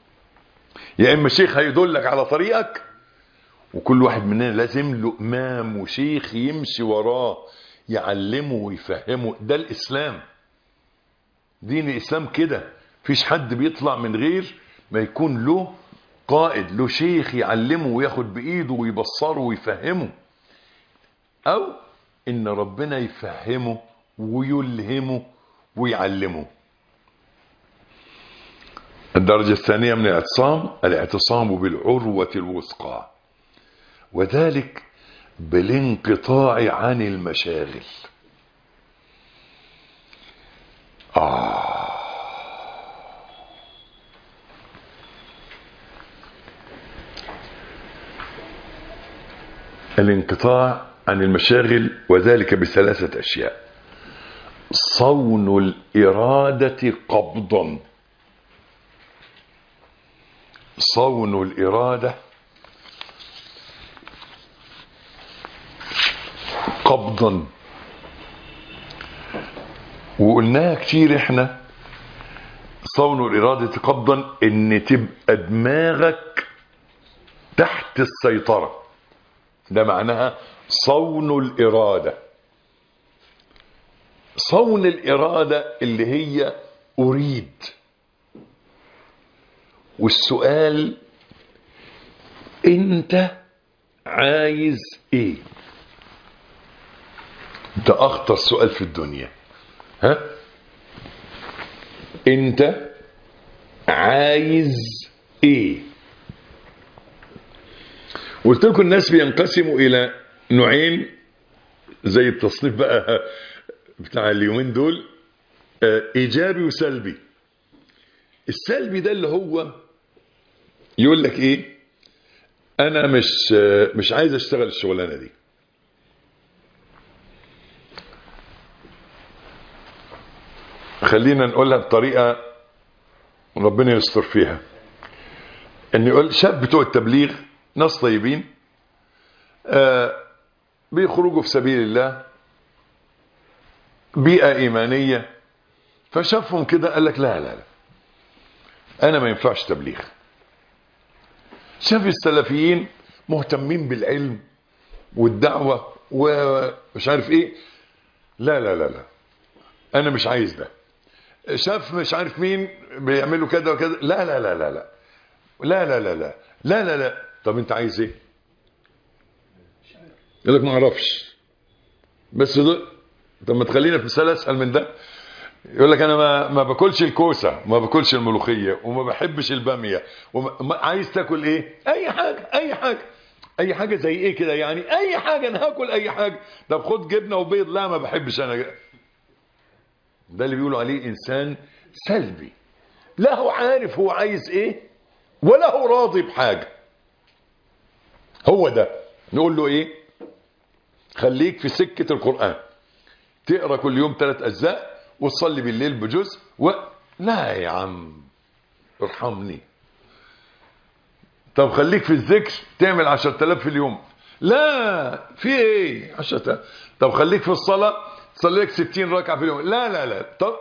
يا اما شيخ هيدلك على طريقك وكل واحد مننا لازم له امام وشيخ يمشي وراه يعلمه ويفهمه ده الاسلام دين الإسلام كده فيش حد بيطلع من غير ما يكون له قائد له شيخ يعلمه وياخد بإيده ويبصره ويفهمه أو إن ربنا يفهمه ويلهمه ويعلمه الدرجة الثانية من الاعتصام الاعتصام بالعروة الوثقى وذلك بالانقطاع عن المشاغل آه الانقطاع عن المشاغل وذلك بثلاثة أشياء صون الإرادة قبضا صون الإرادة قبضا وقلناها كتير احنا صون الإرادة قبضا ان تبقى دماغك تحت السيطرة ده معناها صون الإرادة صون الإرادة اللي هي أريد والسؤال انت عايز ايه ده اخطر سؤال في الدنيا ها انت عايز ايه قلت لكم الناس بينقسموا الى نوعين زي التصنيف بقى بتاع اليومين دول آه، ايجابي وسلبي السلبي ده اللي هو يقول لك ايه انا مش آه، مش عايز اشتغل الشغلانه دي خلينا نقولها بطريقه ربنا يستر فيها ان يقول شاب بتوع التبليغ ناس طيبين آه بيخرجوا في سبيل الله بيئة إيمانية فشافهم كده قال لك لا لا لا أنا ما ينفعش تبليغ شاف السلفيين مهتمين بالعلم والدعوة ومش عارف إيه لا لا لا لا أنا مش عايز ده شاف مش عارف مين بيعملوا كده وكده لا لا لا لا لا لا لا لا لا لا لا لا طب انت عايز ايه يقول لك ما اعرفش بس ده طب ما تخلينا في مثال اسهل من ده يقول لك انا ما ما باكلش الكوسه ما باكلش الملوخيه وما بحبش الباميه وما ما- عايز تاكل ايه اي حاجه اي حاجه اي حاجه زي ايه كده يعني اي حاجه انا هاكل اي حاجه طب خد جبنه وبيض لا ما بحبش انا ده اللي بيقولوا عليه انسان سلبي لا هو عارف هو عايز ايه ولا هو راضي بحاجه هو ده نقول له ايه خليك في سكه القران تقرا كل يوم ثلاث اجزاء وتصلي بالليل بجزء و... لا يا عم ارحمني طب خليك في الذكر تعمل 10000 في اليوم لا في ايه 10000 طب خليك في الصلاه تصلي لك 60 ركعه في اليوم لا لا لا طب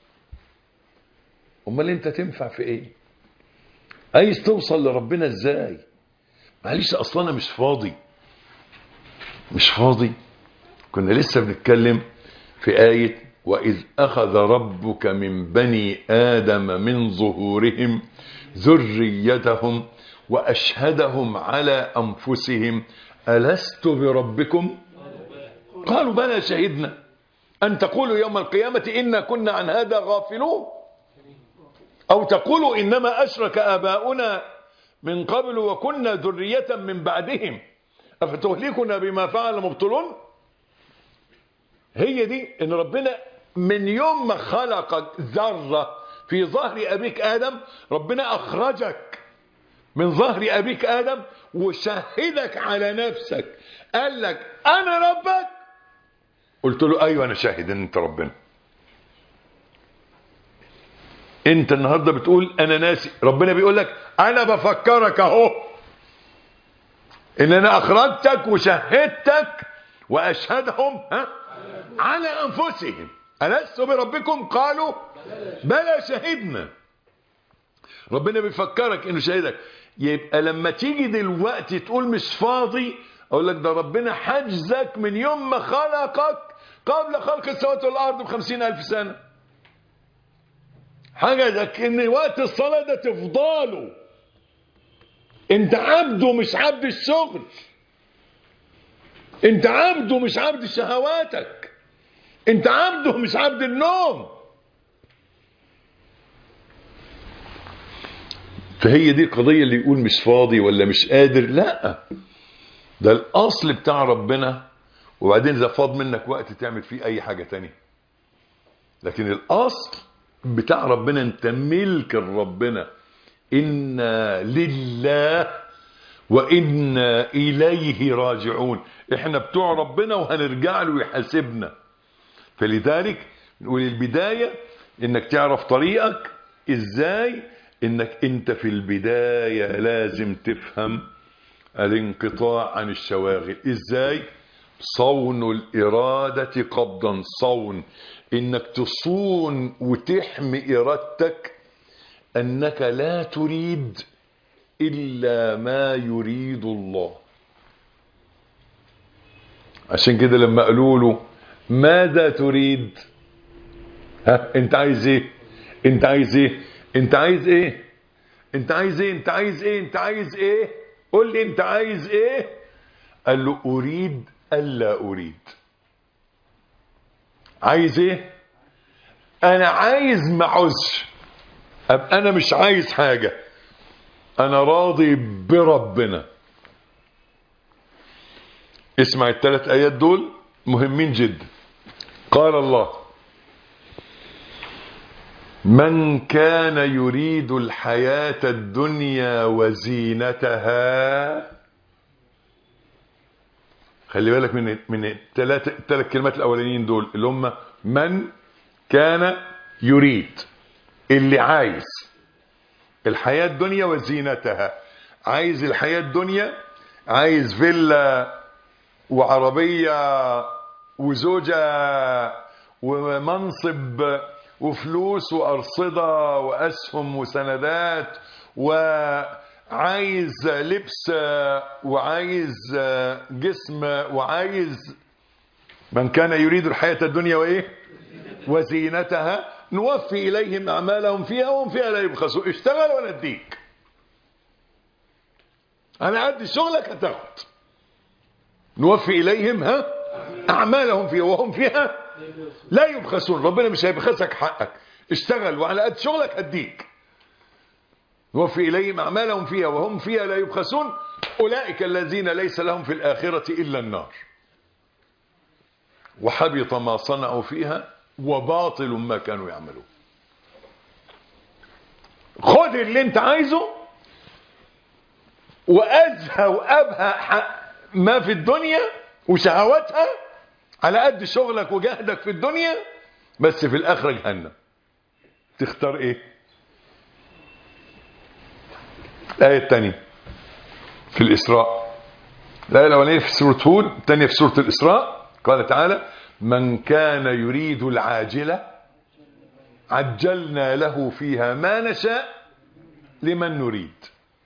امال انت تنفع في ايه عايز توصل لربنا ازاي معلش اصلا انا مش فاضي مش فاضي كنا لسه بنتكلم في آية وإذ أخذ ربك من بني آدم من ظهورهم ذريتهم وأشهدهم على أنفسهم ألست بربكم قالوا بلى شهدنا أن تقولوا يوم القيامة إنا كنا عن هذا غافلون أو تقولوا إنما أشرك آباؤنا من قبل وكنا ذرية من بعدهم أفتهلكنا بما فعل مبطلون هي دي ان ربنا من يوم ما خلقك ذرة في ظهر ابيك ادم ربنا اخرجك من ظهر ابيك ادم وشهدك على نفسك قال لك انا ربك قلت له ايوه انا شاهد ان انت ربنا انت النهارده بتقول انا ناسي ربنا بيقول لك انا بفكرك اهو ان انا اخرجتك وشهدتك واشهدهم ها على انفسهم الست بربكم قالوا بلى شهدنا ربنا بيفكرك انه شهدك يبقى لما تيجي دلوقتي تقول مش فاضي اقول لك ده ربنا حجزك من يوم ما خلقك قبل خلق السماوات والارض بخمسين الف سنه حاجة زي ان وقت الصلاة ده تفضاله انت عبده مش عبد الشغل انت عبده مش عبد شهواتك انت عبده مش عبد النوم فهي دي القضية اللي يقول مش فاضي ولا مش قادر لا ده الأصل بتاع ربنا وبعدين إذا فاض منك وقت تعمل فيه أي حاجة تانية لكن الأصل بتاع ربنا أنت ملك ربنا إنا لله وإنا إليه راجعون إحنا بتوع ربنا وهنرجع له يحاسبنا فلذلك نقول البداية إنك تعرف طريقك إزاي إنك أنت في البداية لازم تفهم الانقطاع عن الشواغل إزاي صون الإرادة قبضا صون إنك تصون وتحمي إرادتك أنك لا تريد إلا ما يريد الله عشان كده لما قالوا له ماذا تريد ها انت عايز ايه انت عايز ايه انت عايز ايه انت عايز ايه انت عايز ايه انت عايز ايه قول لي انت عايز ايه قال له اريد الا اريد عايز ايه انا عايز ما عاوزش ابقى انا مش عايز حاجه انا راضي بربنا اسمع الثلاث ايات دول مهمين جدا قال الله من كان يريد الحياة الدنيا وزينتها خلي بالك من من الثلاث الثلاث كلمات الاولانيين دول اللي هم من كان يريد اللي عايز الحياة الدنيا وزينتها عايز الحياة الدنيا عايز فيلا وعربية وزوجة ومنصب وفلوس وأرصدة وأسهم وسندات وعايز لبس وعايز جسم وعايز من كان يريد الحياة الدنيا وإيه وزينتها نوفي إليهم أعمالهم فيها وهم فيها لا يبخسوا اشتغل ولا اديك أنا قد شغلك هتاخد نوفي إليهم ها أعمالهم فيها وهم فيها لا يبخسون ربنا مش هيبخسك حقك اشتغل وعلى قد شغلك هديك نوفي إليهم أعمالهم فيها وهم فيها لا يبخسون أولئك الذين ليس لهم في الآخرة إلا النار وحبط ما صنعوا فيها وباطل ما كانوا يعملون خد اللي انت عايزه وأزهى وأبهى ما في الدنيا وشهواتها على قد شغلك وجهدك في الدنيا بس في الآخرة جهنم تختار ايه الآية الثانية في الإسراء الآية الأولانية في سورة هود الثانية في سورة الإسراء قال تعالى من كان يريد العاجلة عجلنا له فيها ما نشاء لمن نريد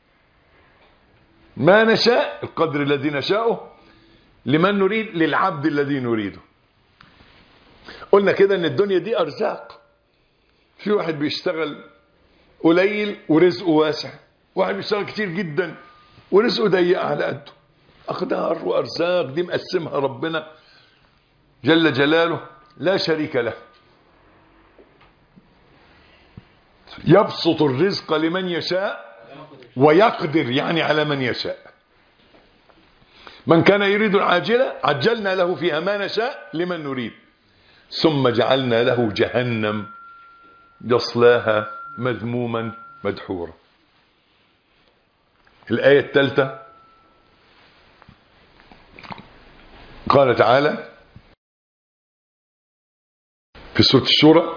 ما نشاء القدر الذي نشاءه لمن نريد للعبد الذي نريده قلنا كده ان الدنيا دي ارزاق في واحد بيشتغل قليل ورزقه واسع واحد بيشتغل كتير جدا ورزقه ضيق على قده اقدار وارزاق دي مقسمها ربنا جل جلاله لا شريك له يبسط الرزق لمن يشاء ويقدر يعني على من يشاء من كان يريد العاجلة عجلنا له فيها ما نشاء لمن نريد ثم جعلنا له جهنم يصلاها مذموما مدحورا الآية الثالثة قال تعالى في سورة الشورى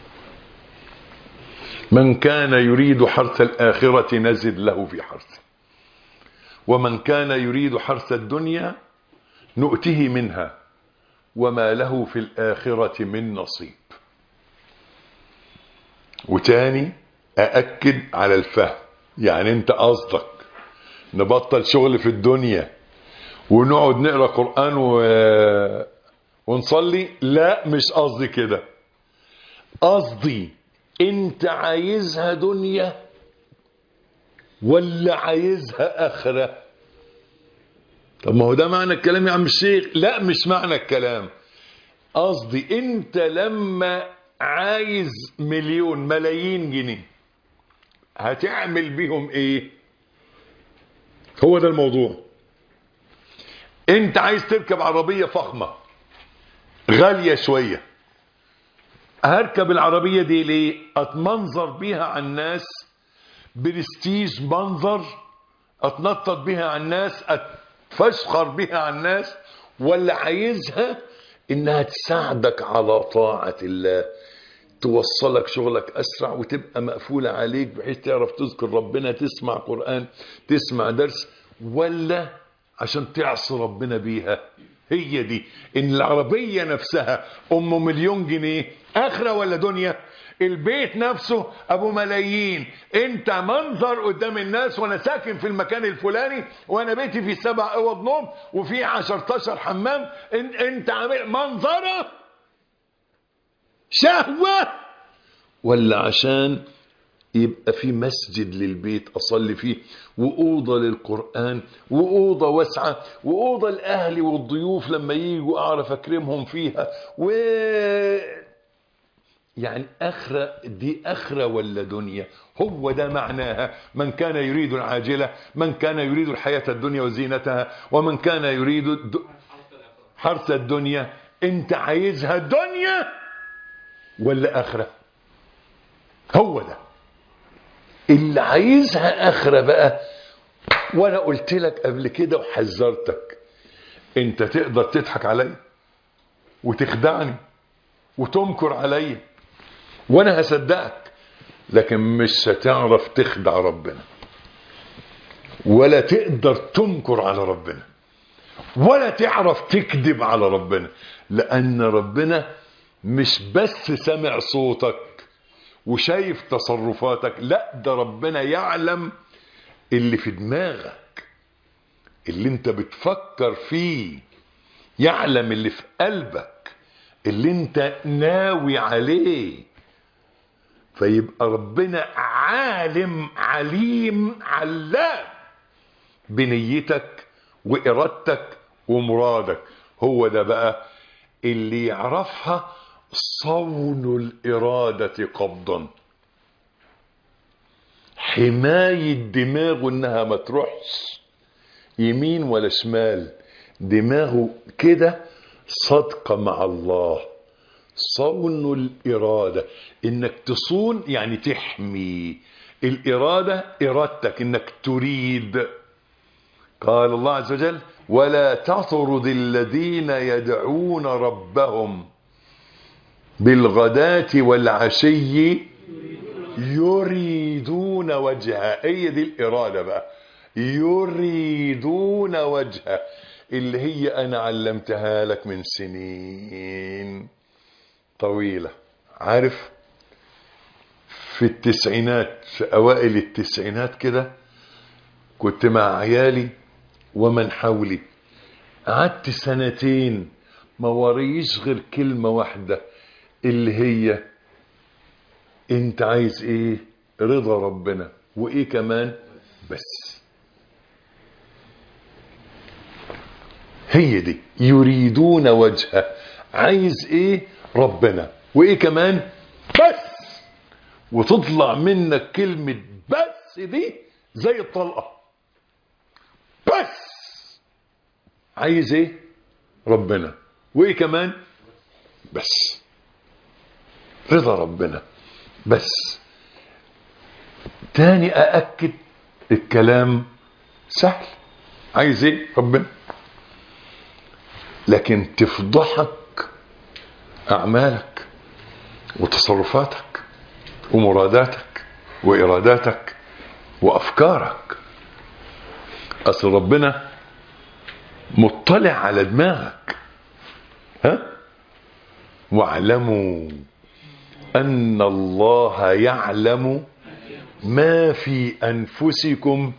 من كان يريد حرث الآخرة نزد له في حرثه ومن كان يريد حرث الدنيا نؤته منها وما له في الآخرة من نصيب وتاني أأكد على الفهم يعني انت قصدك نبطل شغل في الدنيا ونقعد نقرأ قرآن و... ونصلي لا مش قصدي كده قصدي انت عايزها دنيا ولا عايزها اخره طب ما هو ده معنى الكلام يا عم الشيخ لا مش معنى الكلام قصدي انت لما عايز مليون ملايين جنيه هتعمل بيهم ايه هو ده الموضوع انت عايز تركب عربية فخمة غالية شوية هركب العربية دي ليه اتمنظر بيها على الناس برستيج منظر اتنطط بيها على الناس اتفشخر بيها على الناس ولا عايزها انها تساعدك على طاعة الله توصلك شغلك اسرع وتبقى مقفولة عليك بحيث تعرف تذكر ربنا تسمع قرآن تسمع درس ولا عشان تعصي ربنا بيها هي دي ان العربية نفسها ام مليون جنيه اخرة ولا دنيا البيت نفسه ابو ملايين انت منظر قدام الناس وانا ساكن في المكان الفلاني وانا بيتي في سبع اوض نوم وفي عشرتاشر حمام ان انت عامل منظره شهوة ولا عشان يبقى في مسجد للبيت أصلي فيه وأوضة للقرآن وأوضة واسعة وأوضة لأهلي والضيوف لما يجوا أعرف أكرمهم فيها و يعني أخرة دي أخرة ولا دنيا هو ده معناها من كان يريد العاجلة من كان يريد الحياة الدنيا وزينتها ومن كان يريد الد... حرث الدنيا انت عايزها دنيا ولا آخرة هو ده اللي عايزها آخرة بقى وانا قلت لك قبل كده وحذرتك انت تقدر تضحك عليا وتخدعني وتمكر عليا وانا هصدقك لكن مش هتعرف تخدع ربنا ولا تقدر تمكر على ربنا ولا تعرف تكذب على ربنا لان ربنا مش بس سمع صوتك وشايف تصرفاتك لا ده ربنا يعلم اللي في دماغك اللي انت بتفكر فيه يعلم اللي في قلبك اللي انت ناوي عليه فيبقى ربنا عالم عليم علام بنيتك وإرادتك ومرادك هو ده بقى اللي يعرفها صون الإرادة قبضا حماية دماغه انها ما تروحش يمين ولا شمال دماغه كده صادقة مع الله صون الإرادة إنك تصون يعني تحمي الإرادة إرادتك إنك تريد قال الله عز وجل ولا تطرد الذين يدعون ربهم بالغداة والعشي يريدون وجهه هي دي الإرادة بقى يريدون وجهه اللي هي أنا علمتها لك من سنين طويلة عارف في التسعينات في أوائل التسعينات كده كنت مع عيالي ومن حولي قعدت سنتين ما وريش غير كلمة واحدة اللي هي انت عايز ايه رضا ربنا وايه كمان بس هي دي يريدون وجهه عايز ايه ربنا وايه كمان بس وتطلع منك كلمة بس دي زي الطلقة بس عايز ايه ربنا وايه كمان بس رضا ربنا بس تاني أأكد الكلام سهل عايز ايه ربنا لكن تفضحك أعمالك وتصرفاتك ومراداتك وإراداتك وأفكارك أصل ربنا مطلع على دماغك ها واعلموا أن الله يعلم ما في أنفسكم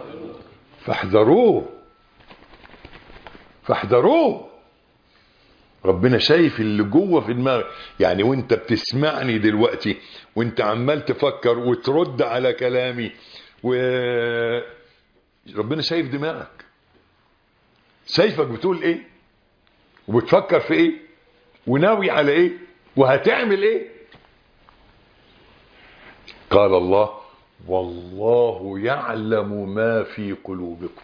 فاحذروه فاحذروه ربنا شايف اللي جوه في دماغك يعني وانت بتسمعني دلوقتي وانت عمال تفكر وترد على كلامي و ربنا شايف دماغك شايفك بتقول ايه وبتفكر في ايه وناوي على ايه وهتعمل ايه قال الله والله يعلم ما في قلوبكم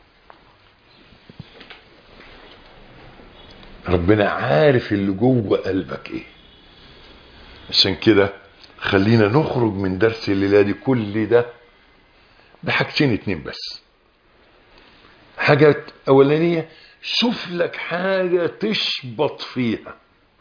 ربنا عارف اللي جوه قلبك ايه عشان كده خلينا نخرج من درس الليله دي كل ده بحاجتين اتنين بس حاجة أولانية شوف لك حاجة تشبط فيها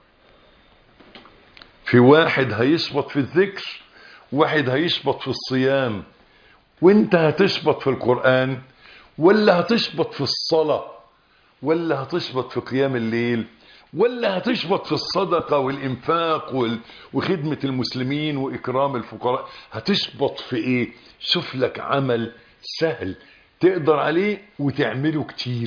في واحد هيشبط في الذكر واحد هيشبط في الصيام وانت هتشبط في القرآن ولا هتشبط في الصلاة ولا هتشبط في قيام الليل ولا هتشبط في الصدقة والإنفاق وال- وخدمة المسلمين وإكرام الفقراء هتشبط في إيه شوف لك عمل سهل تقدر عليه وتعمله كتير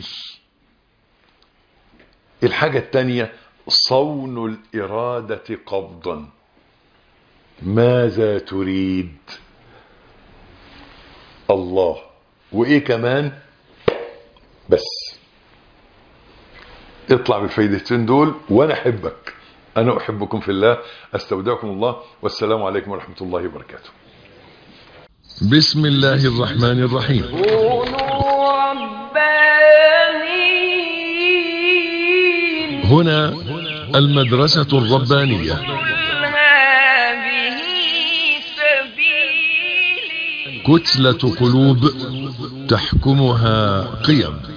الحاجة التانية صون الإرادة قبضا ماذا تريد الله وإيه كمان بس اطلع بالفايدتين دول وانا احبك انا احبكم في الله استودعكم الله والسلام عليكم ورحمه الله وبركاته بسم الله الرحمن الرحيم كونوا ربانيين هنا المدرسة الربانية قل هذه سبيلي كتلة قلوب تحكمها قيم